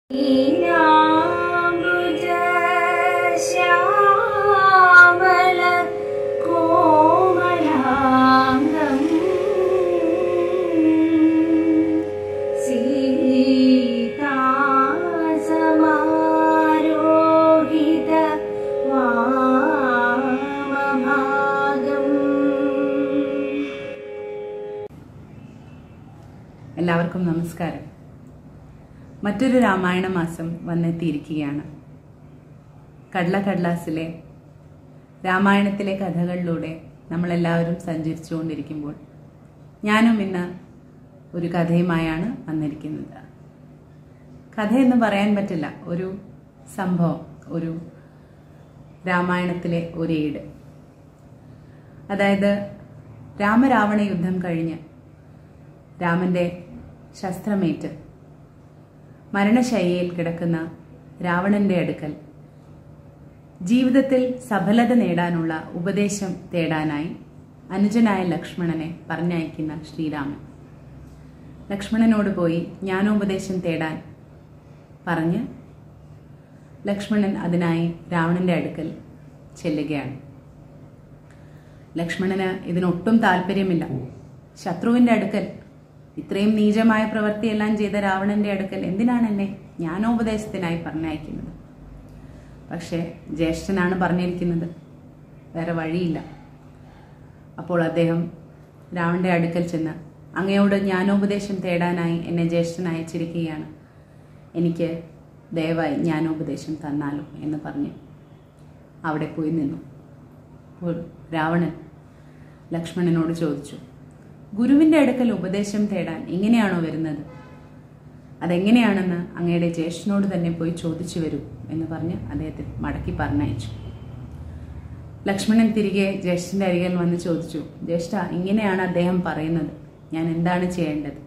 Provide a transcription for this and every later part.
നീലാംബുജ ശ്യാമള കോമളാംഗം സീതാസമാരോഹിത വാമഭാഗം എല്ലാവർക്കും നമസ്കാരം മറ്റൊരു രാമായണ മാസം വന്നെത്തിയിരിക്കുകയാണ് കടല കടലാസിലെ രാമായണത്തിലെ കഥകളിലൂടെ നമ്മളെല്ലാവരും സഞ്ചരിച്ചുകൊണ്ടിരിക്കുമ്പോൾ ഞാനും ഇന്ന് ഒരു കഥയുമായാണ് വന്നിരിക്കുന്നത് കഥയെന്ന് പറയാൻ പറ്റില്ല ഒരു സംഭവം ഒരു രാമായണത്തിലെ ഒരു ഏട് അതായത് രാമരാവണ യുദ്ധം കഴിഞ്ഞ് രാമന്റെ ശസ്ത്രമേറ്റ് മരണശയ്യയിൽ കിടക്കുന്ന രാവണന്റെ അടുക്കൽ ജീവിതത്തിൽ സഫലത നേടാനുള്ള ഉപദേശം തേടാനായി അനുജനായ ലക്ഷ്മണനെ പറഞ്ഞയക്കുന്ന ശ്രീരാമൻ ലക്ഷ്മണനോട് പോയി ജ്ഞാനോപദേശം തേടാൻ പറഞ്ഞ് ലക്ഷ്മണൻ അതിനായി രാവണന്റെ അടുക്കൽ ചെല്ലുകയാണ് ലക്ഷ്മണന് ഇതിനൊട്ടും താല്പര്യമില്ല ശത്രുവിന്റെ അടുക്കൽ ഇത്രയും നീചമായ പ്രവൃത്തിയെല്ലാം ചെയ്ത രാവണന്റെ അടുക്കൽ എന്തിനാണ് എന്നെ ജ്ഞാനോപദേശത്തിനായി പറഞ്ഞയക്കുന്നത് പക്ഷേ ജ്യേഷ്ഠനാണ് പറഞ്ഞിരിക്കുന്നത് വേറെ വഴിയില്ല അപ്പോൾ അദ്ദേഹം രാവണന്റെ അടുക്കൽ ചെന്ന് അങ്ങയോട് ജ്ഞാനോപദേശം തേടാനായി എന്നെ ജ്യേഷ്ഠൻ അയച്ചിരിക്കുകയാണ് എനിക്ക് ദയവായി ജ്ഞാനോപദേശം തന്നാലോ എന്ന് പറഞ്ഞ് അവിടെ പോയി നിന്നു അപ്പോൾ രാവണൻ ലക്ഷ്മണനോട് ചോദിച്ചു ഗുരുവിന്റെ അടുക്കൽ ഉപദേശം തേടാൻ എങ്ങനെയാണോ വരുന്നത് അതെങ്ങനെയാണെന്ന് അങ്ങയുടെ ജ്യേഷ്ഠനോട് തന്നെ പോയി ചോദിച്ചു വരൂ എന്ന് പറഞ്ഞ് അദ്ദേഹത്തെ മടക്കി പറഞ്ഞയച്ചു ലക്ഷ്മണൻ തിരികെ ജ്യേഷ്ഠന്റെ അരികിൽ വന്ന് ചോദിച്ചു ജ്യേഷ്ഠ ഇങ്ങനെയാണ് അദ്ദേഹം പറയുന്നത് ഞാൻ എന്താണ് ചെയ്യേണ്ടത്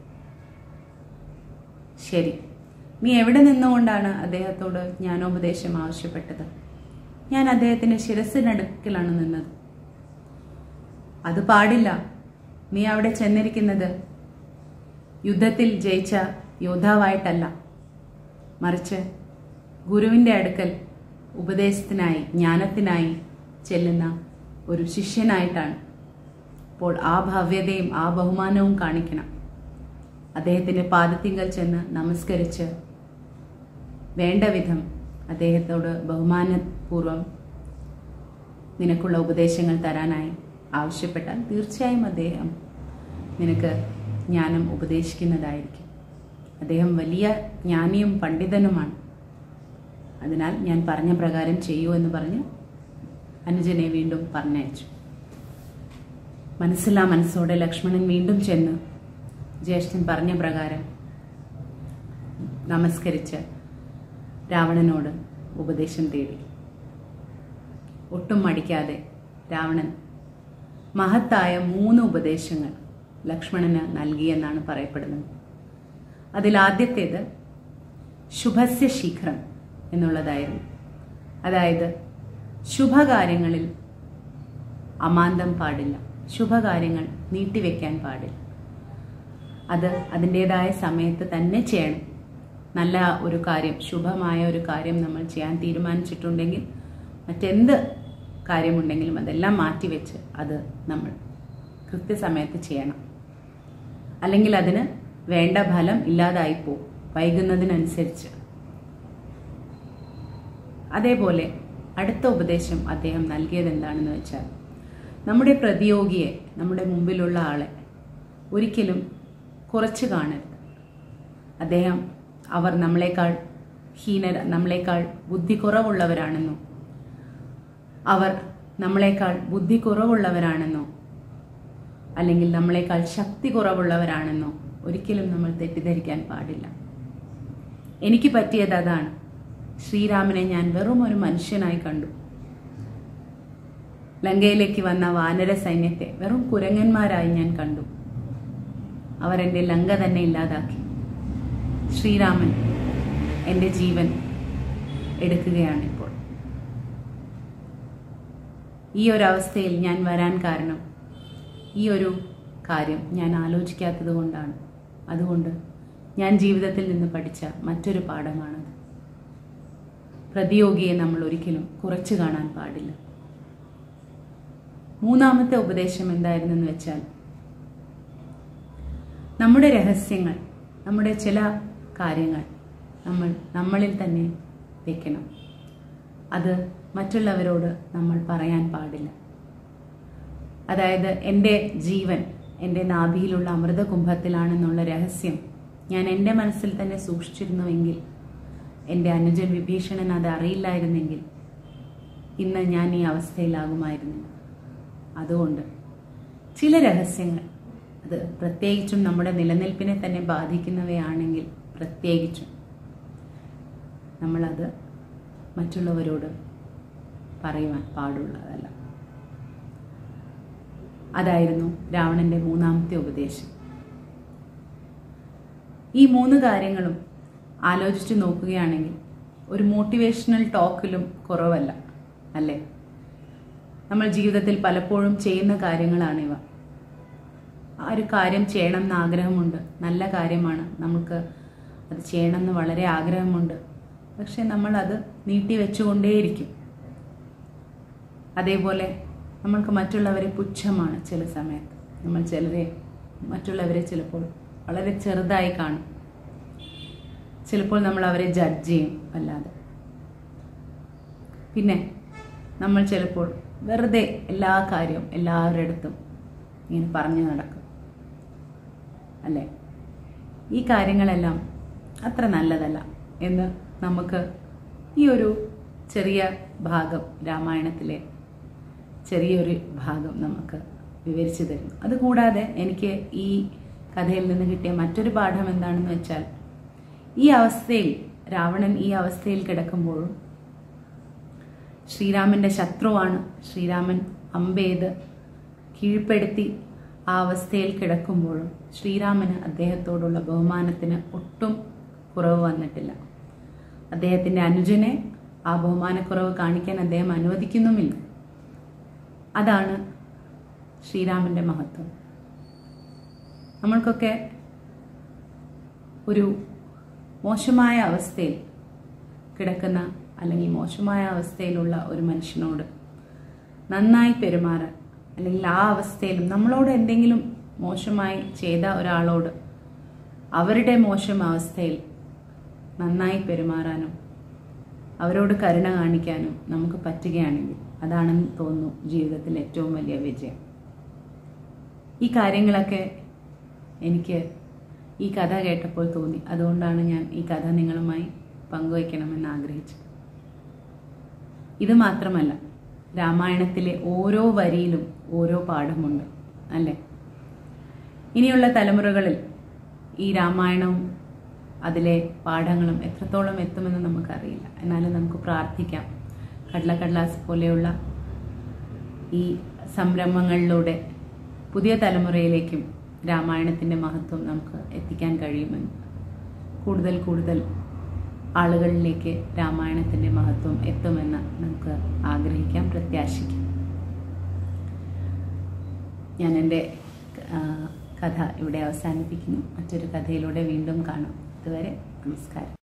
ശരി നീ എവിടെ നിന്നുകൊണ്ടാണ് അദ്ദേഹത്തോട് ജ്ഞാനോപദേശം ആവശ്യപ്പെട്ടത് ഞാൻ അദ്ദേഹത്തിന്റെ ശിരസിനടുക്കിലാണ് നിന്നത് അത് പാടില്ല നീ അവിടെ ചെന്നിരിക്കുന്നത് യുദ്ധത്തിൽ ജയിച്ച യോദ്ധാവായിട്ടല്ല മറിച്ച് ഗുരുവിന്റെ അടുക്കൽ ഉപദേശത്തിനായി ജ്ഞാനത്തിനായി ചെല്ലുന്ന ഒരു ശിഷ്യനായിട്ടാണ് അപ്പോൾ ആ ഭവ്യതയും ആ ബഹുമാനവും കാണിക്കണം അദ്ദേഹത്തിന്റെ പാദത്തിങ്കൽ ചെന്ന് നമസ്കരിച്ച് വേണ്ട വിധം അദ്ദേഹത്തോട് ബഹുമാനപൂർവം നിനക്കുള്ള ഉപദേശങ്ങൾ തരാനായി ആവശ്യപ്പെട്ടാൽ തീർച്ചയായും അദ്ദേഹം നിനക്ക് ജ്ഞാനം ഉപദേശിക്കുന്നതായിരിക്കും അദ്ദേഹം വലിയ ജ്ഞാനിയും പണ്ഡിതനുമാണ് അതിനാൽ ഞാൻ പറഞ്ഞ പ്രകാരം ചെയ്യൂ എന്ന് പറഞ്ഞ് അനുജനെ വീണ്ടും പറഞ്ഞയച്ചു മനസ്സില്ലാ മനസ്സോടെ ലക്ഷ്മണൻ വീണ്ടും ചെന്ന് ജ്യേഷ്ഠൻ പറഞ്ഞ പ്രകാരം നമസ്കരിച്ച് രാവണനോട് ഉപദേശം തേടി ഒട്ടും മടിക്കാതെ രാവണൻ മഹത്തായ മൂന്ന് ഉപദേശങ്ങൾ ലക്ഷ്മണന് നൽകിയെന്നാണ് പറയപ്പെടുന്നത് അതിലാദ്യത്തേത് ശുഭസ്യ ശീഘ്രം എന്നുള്ളതായിരുന്നു അതായത് ശുഭകാര്യങ്ങളിൽ അമാന്തം പാടില്ല ശുഭകാര്യങ്ങൾ നീട്ടിവെക്കാൻ പാടില്ല അത് അതിൻ്റെതായ സമയത്ത് തന്നെ ചെയ്യണം നല്ല ഒരു കാര്യം ശുഭമായ ഒരു കാര്യം നമ്മൾ ചെയ്യാൻ തീരുമാനിച്ചിട്ടുണ്ടെങ്കിൽ മറ്റെന്ത് കാര്യമുണ്ടെങ്കിലും അതെല്ലാം മാറ്റിവെച്ച് അത് നമ്മൾ കൃത്യസമയത്ത് ചെയ്യണം അല്ലെങ്കിൽ അതിന് വേണ്ട ഫലം ഇല്ലാതായിപ്പോവും വൈകുന്നതിനനുസരിച്ച് അതേപോലെ അടുത്ത ഉപദേശം അദ്ദേഹം നൽകിയത് എന്താണെന്ന് വെച്ചാൽ നമ്മുടെ പ്രതിയോഗിയെ നമ്മുടെ മുമ്പിലുള്ള ആളെ ഒരിക്കലും കുറച്ച് കാണരുത് അദ്ദേഹം അവർ നമ്മളെക്കാൾ ഹീനര നമ്മളെക്കാൾ ബുദ്ധി കുറവുള്ളവരാണെന്നോ അവർ നമ്മളെക്കാൾ ബുദ്ധി കുറവുള്ളവരാണെന്നോ അല്ലെങ്കിൽ നമ്മളെക്കാൾ ശക്തി കുറവുള്ളവരാണെന്നോ ഒരിക്കലും നമ്മൾ തെറ്റിദ്ധരിക്കാൻ പാടില്ല എനിക്ക് പറ്റിയത് അതാണ് ശ്രീരാമനെ ഞാൻ വെറും ഒരു മനുഷ്യനായി കണ്ടു ലങ്കയിലേക്ക് വന്ന വാനര സൈന്യത്തെ വെറും കുരങ്ങന്മാരായി ഞാൻ കണ്ടു അവരെന്റെ ലങ്ക തന്നെ ഇല്ലാതാക്കി ശ്രീരാമൻ എൻ്റെ ജീവൻ എടുക്കുകയാണ് ഇപ്പോൾ ഈ ഒരു അവസ്ഥയിൽ ഞാൻ വരാൻ കാരണം ഈ ഒരു കാര്യം ഞാൻ ആലോചിക്കാത്തത് കൊണ്ടാണ് അതുകൊണ്ട് ഞാൻ ജീവിതത്തിൽ നിന്ന് പഠിച്ച മറ്റൊരു പാഠമാണത് പ്രതിയോഗിയെ നമ്മൾ ഒരിക്കലും കുറച്ചു കാണാൻ പാടില്ല മൂന്നാമത്തെ ഉപദേശം എന്തായിരുന്നെന്ന് വെച്ചാൽ നമ്മുടെ രഹസ്യങ്ങൾ നമ്മുടെ ചില കാര്യങ്ങൾ നമ്മൾ നമ്മളിൽ തന്നെ വെക്കണം അത് മറ്റുള്ളവരോട് നമ്മൾ പറയാൻ പാടില്ല അതായത് എൻ്റെ ജീവൻ എൻ്റെ നാഭിയിലുള്ള അമൃതകുംഭത്തിലാണെന്നുള്ള രഹസ്യം ഞാൻ എൻ്റെ മനസ്സിൽ തന്നെ സൂക്ഷിച്ചിരുന്നുവെങ്കിൽ എൻ്റെ അനുജൻ വിഭീഷണൻ അത് അറിയില്ലായിരുന്നെങ്കിൽ ഇന്ന് ഞാൻ ഈ അവസ്ഥയിലാകുമായിരുന്നു അതുകൊണ്ട് ചില രഹസ്യങ്ങൾ അത് പ്രത്യേകിച്ചും നമ്മുടെ നിലനിൽപ്പിനെ തന്നെ ബാധിക്കുന്നവയാണെങ്കിൽ പ്രത്യേകിച്ചും നമ്മളത് മറ്റുള്ളവരോട് പറയുവാൻ പാടുള്ളതല്ല അതായിരുന്നു രാവണന്റെ മൂന്നാമത്തെ ഉപദേശം ഈ മൂന്ന് കാര്യങ്ങളും ആലോചിച്ച് നോക്കുകയാണെങ്കിൽ ഒരു മോട്ടിവേഷണൽ ടോക്കിലും കുറവല്ല അല്ലേ നമ്മൾ ജീവിതത്തിൽ പലപ്പോഴും ചെയ്യുന്ന കാര്യങ്ങളാണിവ ആ ഒരു കാര്യം ചെയ്യണം എന്ന് ആഗ്രഹമുണ്ട് നല്ല കാര്യമാണ് നമുക്ക് അത് ചെയ്യണം എന്ന് വളരെ ആഗ്രഹമുണ്ട് പക്ഷെ നമ്മൾ അത് നീട്ടി വെച്ചുകൊണ്ടേയിരിക്കും അതേപോലെ നമ്മൾക്ക് മറ്റുള്ളവരെ പുച്ഛമാണ് ചില സമയത്ത് നമ്മൾ ചിലരെ മറ്റുള്ളവരെ ചിലപ്പോൾ വളരെ ചെറുതായി കാണും ചിലപ്പോൾ നമ്മൾ അവരെ ജഡ്ജ് ചെയ്യും അല്ലാതെ പിന്നെ നമ്മൾ ചിലപ്പോൾ വെറുതെ എല്ലാ കാര്യവും എല്ലാവരുടെ അടുത്തും ഇങ്ങനെ പറഞ്ഞു നടക്കും അല്ലേ ഈ കാര്യങ്ങളെല്ലാം അത്ര നല്ലതല്ല എന്ന് നമുക്ക് ഈ ഒരു ചെറിയ ഭാഗം രാമായണത്തിലെ ചെറിയൊരു ഭാഗം നമുക്ക് വിവരിച്ചു തരുന്നു അതുകൂടാതെ എനിക്ക് ഈ കഥയിൽ നിന്ന് കിട്ടിയ മറ്റൊരു പാഠം എന്താണെന്ന് വെച്ചാൽ ഈ അവസ്ഥയിൽ രാവണൻ ഈ അവസ്ഥയിൽ കിടക്കുമ്പോഴും ശ്രീരാമന്റെ ശത്രുവാണ് ശ്രീരാമൻ അമ്പെയ്ത് കീഴ്പ്പെടുത്തി ആ അവസ്ഥയിൽ കിടക്കുമ്പോഴും ശ്രീരാമന് അദ്ദേഹത്തോടുള്ള ബഹുമാനത്തിന് ഒട്ടും കുറവ് വന്നിട്ടില്ല അദ്ദേഹത്തിന്റെ അനുജനെ ആ ബഹുമാനക്കുറവ് കാണിക്കാൻ അദ്ദേഹം അനുവദിക്കുന്നുമില്ല അതാണ് ശ്രീരാമന്റെ മഹത്വം നമ്മൾക്കൊക്കെ ഒരു മോശമായ അവസ്ഥയിൽ കിടക്കുന്ന അല്ലെങ്കിൽ മോശമായ അവസ്ഥയിലുള്ള ഒരു മനുഷ്യനോട് നന്നായി പെരുമാറാൻ അല്ലെങ്കിൽ ആ അവസ്ഥയിലും നമ്മളോട് എന്തെങ്കിലും മോശമായി ചെയ്ത ഒരാളോട് അവരുടെ മോശം അവസ്ഥയിൽ നന്നായി പെരുമാറാനും അവരോട് കരുണ കാണിക്കാനും നമുക്ക് പറ്റുകയാണെങ്കിൽ അതാണെന്ന് തോന്നുന്നു ജീവിതത്തിൽ ഏറ്റവും വലിയ വിജയം ഈ കാര്യങ്ങളൊക്കെ എനിക്ക് ഈ കഥ കേട്ടപ്പോൾ തോന്നി അതുകൊണ്ടാണ് ഞാൻ ഈ കഥ നിങ്ങളുമായി പങ്കുവയ്ക്കണമെന്ന് ആഗ്രഹിച്ചത് ഇത് മാത്രമല്ല രാമായണത്തിലെ ഓരോ വരിയിലും ഓരോ പാഠമുണ്ട് അല്ലേ ഇനിയുള്ള തലമുറകളിൽ ഈ രാമായണവും അതിലെ പാഠങ്ങളും എത്രത്തോളം എത്തുമെന്ന് നമുക്കറിയില്ല എന്നാലും നമുക്ക് പ്രാർത്ഥിക്കാം കടല കടലാസ് പോലെയുള്ള ഈ സംരംഭങ്ങളിലൂടെ പുതിയ തലമുറയിലേക്കും രാമായണത്തിൻ്റെ മഹത്വം നമുക്ക് എത്തിക്കാൻ കഴിയുമെന്ന് കൂടുതൽ കൂടുതൽ ആളുകളിലേക്ക് രാമായണത്തിൻ്റെ മഹത്വം എത്തുമെന്ന് നമുക്ക് ആഗ്രഹിക്കാം പ്രത്യാശിക്കാം ഞാൻ എൻ്റെ ആ, കഥ ഇവിടെ അവസാനിപ്പിക്കുന്നു മറ്റൊരു കഥയിലൂടെ വീണ്ടും കാണാം ഇതുവരെ നമസ്കാരം